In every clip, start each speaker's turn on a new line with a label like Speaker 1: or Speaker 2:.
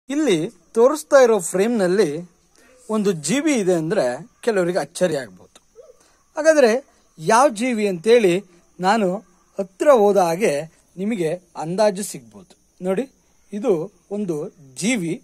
Speaker 1: ಇಲ್ಲಿ ತೋರಿಸ್ತಾ ಇರೋ ಫ್ರೇಮ್ನಲ್ಲಿ ಒಂದು ಜೀವಿ ಇದೆ ಅಂದರೆ ಕೆಲವರಿಗೆ ಅಚ್ಚರಿ ಆಗ್ಬೋದು ಹಾಗಾದರೆ ಯಾವ ಜೀವಿ ಅಂತೇಳಿ ನಾನು ಹತ್ರ ಹೋದ ಹಾಗೆ ನಿಮಗೆ ಅಂದಾಜು ಸಿಗ್ಬೋದು ನೋಡಿ ಇದು ಒಂದು ಜೀವಿ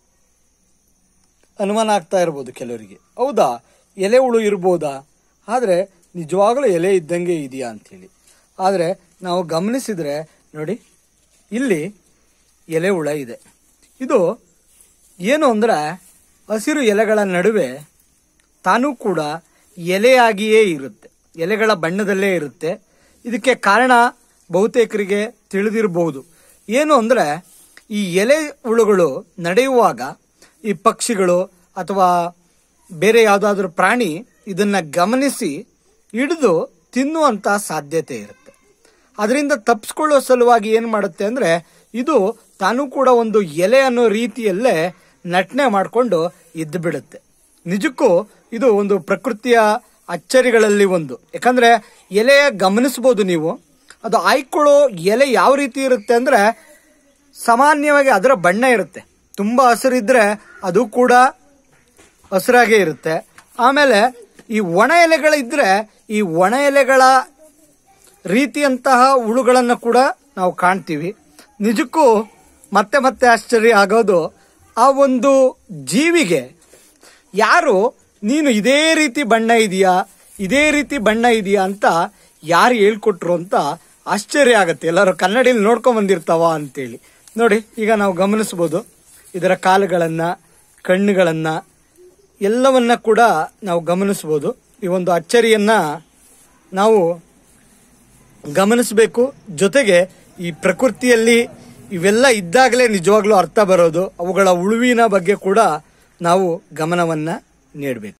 Speaker 1: ಅನುಮಾನ ಆಗ್ತಾ ಇರ್ಬೋದು ಕೆಲವರಿಗೆ ಹೌದಾ ಎಲೆ ಹುಳು ಇರ್ಬೋದಾ ಆದರೆ ನಿಜವಾಗಲೂ ಎಲೆ ಇದ್ದಂಗೆ ಇದೆಯಾ ಅಂಥೇಳಿ ಆದರೆ ನಾವು ಗಮನಿಸಿದರೆ ನೋಡಿ ಇಲ್ಲಿ ಎಲೆ ಹುಳ ಇದೆ ಇದು ಏನು ಅಂದರೆ ಹಸಿರು ಎಲೆಗಳ ನಡುವೆ ತಾನೂ ಕೂಡ ಎಲೆಯಾಗಿಯೇ ಇರುತ್ತೆ ಎಲೆಗಳ ಬಣ್ಣದಲ್ಲೇ ಇರುತ್ತೆ ಇದಕ್ಕೆ ಕಾರಣ ಬಹುತೇಕರಿಗೆ ತಿಳಿದಿರಬಹುದು ಏನು ಅಂದರೆ ಈ ಎಲೆ ಹುಳುಗಳು ನಡೆಯುವಾಗ ಈ ಪಕ್ಷಿಗಳು ಅಥವಾ ಬೇರೆ ಯಾವುದಾದ್ರೂ ಪ್ರಾಣಿ ಇದನ್ನ ಗಮನಿಸಿ ಹಿಡಿದು ತಿನ್ನುವಂತ ಸಾಧ್ಯತೆ ಇರುತ್ತೆ ಅದರಿಂದ ತಪ್ಪಿಸ್ಕೊಳ್ಳೋ ಸಲುವಾಗಿ ಏನು ಮಾಡುತ್ತೆ ಅಂದರೆ ಇದು ತಾನು ಕೂಡ ಒಂದು ಎಲೆ ಅನ್ನೋ ರೀತಿಯಲ್ಲೇ ನಟನೆ ಮಾಡಿಕೊಂಡು ಇದ್ದು ಬಿಡುತ್ತೆ ನಿಜಕ್ಕೂ ಇದು ಒಂದು ಪ್ರಕೃತಿಯ ಅಚ್ಚರಿಗಳಲ್ಲಿ ಒಂದು ಯಾಕಂದ್ರೆ ಎಲೆ ಗಮನಿಸ್ಬೋದು ನೀವು ಅದು ಆಯ್ಕೊಳ್ಳೋ ಎಲೆ ಯಾವ ರೀತಿ ಇರುತ್ತೆ ಅಂದ್ರೆ ಸಾಮಾನ್ಯವಾಗಿ ಅದರ ಬಣ್ಣ ಇರುತ್ತೆ ತುಂಬಾ ಹಸಿರಿದ್ರೆ ಅದು ಕೂಡ ಹಸಿರಾಗೇ ಇರುತ್ತೆ ಆಮೇಲೆ ಈ ಒಣ ಎಲೆಗಳಿದ್ರೆ ಈ ಒಣ ಎಲೆಗಳ ರೀತಿಯಂತಹ ಹುಳುಗಳನ್ನು ಕೂಡ ನಾವು ಕಾಣ್ತೀವಿ ನಿಜಕ್ಕೂ ಮತ್ತೆ ಮತ್ತೆ ಆಶ್ಚರ್ಯ ಆಗೋದು ಆ ಒಂದು ಜೀವಿಗೆ ಯಾರು ನೀನು ಇದೇ ರೀತಿ ಬಣ್ಣ ಇದೆಯಾ ಇದೇ ರೀತಿ ಬಣ್ಣ ಇದೆಯಾ ಅಂತ ಯಾರು ಹೇಳ್ಕೊಟ್ರು ಅಂತ ಆಶ್ಚರ್ಯ ಆಗತ್ತೆ ಎಲ್ಲರೂ ಕನ್ನಡಿಯಲ್ಲಿ ನೋಡ್ಕೊಂಡ್ ಬಂದಿರ್ತಾವ ಅಂತೇಳಿ ನೋಡಿ ಈಗ ನಾವು ಗಮನಿಸ್ಬೋದು ಇದರ ಕಾಲುಗಳನ್ನ ಕಣ್ಣುಗಳನ್ನ ಎಲ್ಲವನ್ನ ಕೂಡ ನಾವು ಗಮನಿಸ್ಬೋದು ಈ ಒಂದು ಅಚ್ಚರಿಯನ್ನ ನಾವು ಗಮನಿಸಬೇಕು ಜೊತೆಗೆ ಈ ಪ್ರಕೃತಿಯಲ್ಲಿ ಇವೆಲ್ಲ ಇದ್ದಾಗಲೇ ನಿಜವಾಗ್ಲೂ ಅರ್ಥ ಬರೋದು ಅವುಗಳ ಉಳುವಿನ ಬಗ್ಗೆ ಕೂಡ ನಾವು ಗಮನವನ್ನ ನೀಡಬೇಕು